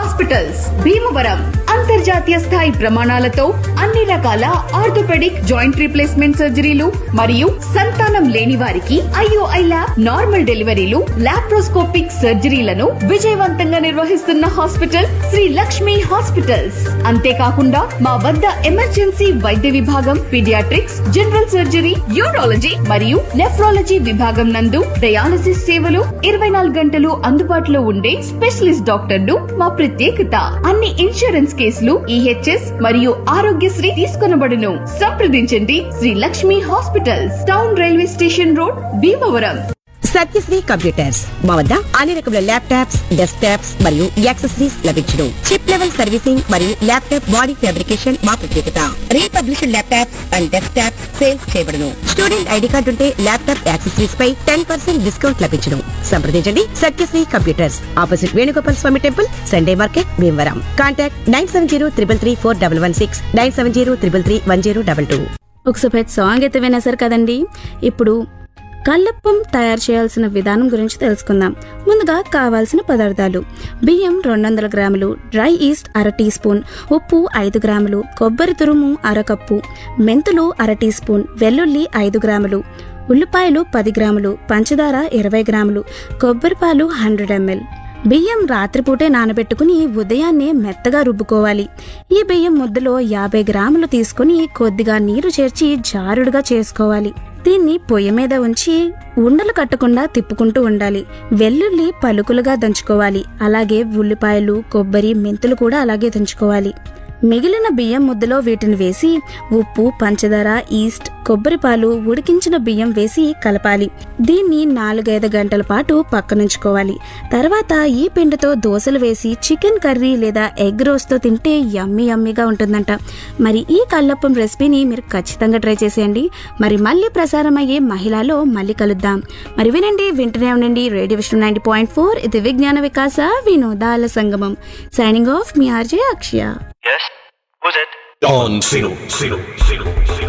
Hospitals Bhimavaram అంతర్జాతీయ స్థాయి ప్రమాణాలతో అన్ని రకాల ఆర్థోపెడిక్ జాయింట్ రీప్లేస్మెంట్ సర్జరీలు మరియు సంతానం లేని వారికి ఐఓఐ ల్యాబ్ నార్మల్ డెలివరీలు లాప్రోస్కోపిక్ సర్జరీలను విజయవంతంగా నిర్వహిస్తున్న హాస్పిటల్ శ్రీ లక్ష్మి హాస్పిటల్స్ అంతేకాకుండా మా వద్ద ఎమర్జెన్సీ వైద్య విభాగం పీడియాట్రిక్స్ జనరల్ సర్జరీ యూరాలజీ మరియు నెఫ్రాలజీ విభాగం నందు డయాలసిస్ సేవలు ఇరవై నాలుగు గంటలు అందుబాటులో ఉండే స్పెషలిస్ట్ డాక్టర్లు మా ప్రత్యేకత అన్ని ఇన్సూరెన్స్ కేసులు ఈహెచ్ఎస్ మరియు ఆరోగ్యశ్రీ తీసుకొనబడును సంప్రదించండి Sri Lakshmi hospitals town railway station road Bhimavaram Satyasri computers మా వద్ద అన్ని రకముల ల్యాప్టాప్స్ డెస్క్ టాప్స్ మరియు యాక్సెసరీస్ లభించును చిప్ లెవెల్ సర్వీసింగ్ మరియు ల్యాప్టాప్ బాడీ ఫ్యాబ్రికేషన్ మా ప్రత్యేకత republished laptops and desktops sales చేయబడును స్టూడెంట్ ఐడి కార్డు ఉంటే ల్యాప్టాప్ యాక్సెసరీస్ పై టెన్ పర్సెంట్ డిస్కౌంట్ లభించును సంప్రదించండి Satyasri computers opposite Venugopal Swamy temple Sunday market Bhimavaram contact nine seven zero triple three four double one six nine seven zero triple three one zero double two ఒక separate song అయితే వినేశారు కదండి ఇప్పుడు కల్లప్పం తయారు చేయాల్సిన విధానం గురించి తెలుసుకుందాం ముందుగా కావాల్సిన పదార్థాలు బియ్యం రెండు వందల గ్రాములు డ్రై ఈస్ట్ అర టీ స్పూన్ ఉప్పు ఐదు గ్రాములు కొబ్బరి తురుము అర కప్పు మెంతులు అర టీ స్పూన్ వెల్లుల్లి ఐదు గ్రాములు ఉల్లిపాయలు పది గ్రాములు పంచదార ఇరవై గ్రాములు కొబ్బరి పాలు హండ్రెడ్ ఎంఎల్ బియ్యం రాత్రిపూటే నానబెట్టుకుని ఉదయాన్నే మెత్తగా రుబ్బుకోవాలి ఈ బియ్యం ముద్దలో యాభై గ్రాములు తీసుకుని కొద్దిగా నీరు చేర్చి జారుడుగా చేసుకోవాలి దీన్ని పొయ్యి మీద ఉంచి ఉండలు కట్టకుండా తిప్పుకుంటూ ఉండాలి వెల్లుల్లి పలుకులుగా దంచుకోవాలి అలాగే ఉల్లిపాయలు కొబ్బరి మెంతులు కూడా అలాగే దంచుకోవాలి మిగిలిన బియ్యం ముద్దలో వీటిని వేసి ఉప్పు పంచదార ఈస్ట్ కొబ్బరి పాలు ఉడికించిన బియ్యం వేసి కలపాలి దీన్ని నాలుగైదు గంటల పాటు పక్కనుంచుకోవాలి తర్వాత ఈ పిండితో దోశలు వేసి చికెన్ కర్రీ లేదా ఎగ్ రోస్ట్తో తింటే యమ్మీ యమ్మీగా ఉంటుందంట మరి ఈ కల్లప్పం రెసిపీని మీరు ఖచ్చితంగా ట్రై చేసేయండి మరి మళ్ళీ ప్రసారం అయ్యే మహిళలో మళ్ళీ కలుద్దాం మరి వినండి వింటూనే ఉండండి radio Vishnu ninety point four ఇది విజ్ఞాన వికాస వినోదాల సంగమం సైనింగ్ ఆఫ్ మీ RJ Akshaya Yes? Who's it? Don Zero, Zero, Zero, Zero.